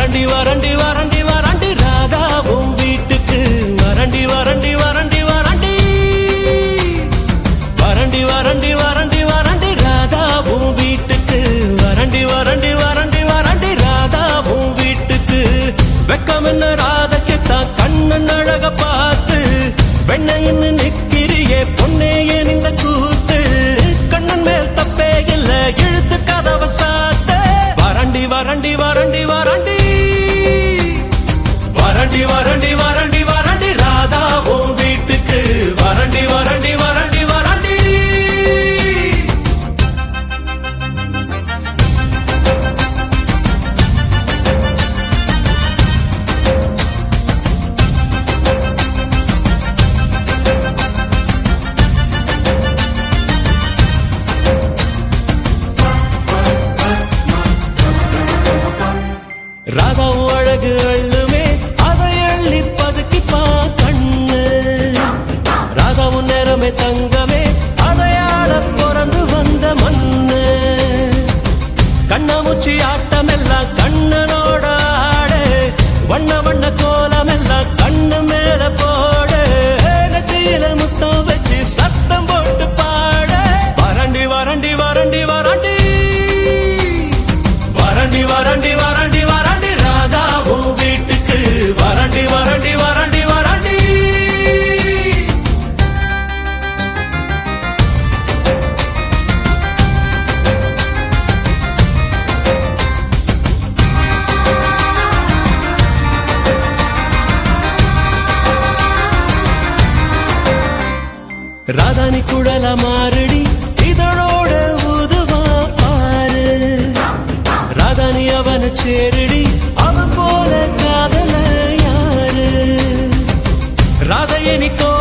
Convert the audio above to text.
வரண்டி வரண்டி வரண்டி வரண்டி ராதாவும் வீட்டுக்கு வரண்டி வரண்டி வரண்டி வரண்டி வரண்டி வரண்டி வரண்டி வரண்டி ராதாவும் வீட்டுக்கு வரண்டி வரண்டி வரண்டி வரண்டி ராதாவும் வீட்டுக்கு வெக்கம் என்ன ராதைக்குத்தான் கண்ணன் அழக பார்த்து வெண்ணையின்னு நிக்கிறியே பொன்னே ஏன் இந்த கூத்து கண்ணன் மேல் தப்பே இல்ல இழுத்து கதவை சாத்த வரண்டி வரண்டி வரண்டி வரண்டி வரண்டி வரண்டி வரண்டி வரண்டி ராதாவும் வீட்டுக்கு வரண்டி வரண்டி வரண்டி வரண்டி ராதாவும் அழகு அள்ளுமே அதை அள்ளி பதுக்கிப்பா கண்ணு ராதாவும் நேரமே தங்கமே அதையாட பிறந்து வந்த மண்ணு கண்ணாமூச்சி ஆட்டம் எல்லாம் கண்ணனோட ஆடு வண்ண வண்ண கோலம் எல்லாம் கண்ணு மேல போடு நெத்தியில முத்தம் வச்சு சத்தம் போட்டு பாட வரண்டி வரண்டி வரண்டி வரண்டி வரண்டி வரண்டி வரண்டி வரண்டி ராதாவும் வீட்டுக்கு வரண்டி வரண்டி வரண்டி வரண்டி ராதானி குழல மாறுடி இதழோட ஊதுவா பாரு ராதானி அவன சேருடி அவன் போல காதல யாரு ராதையை நீ கோ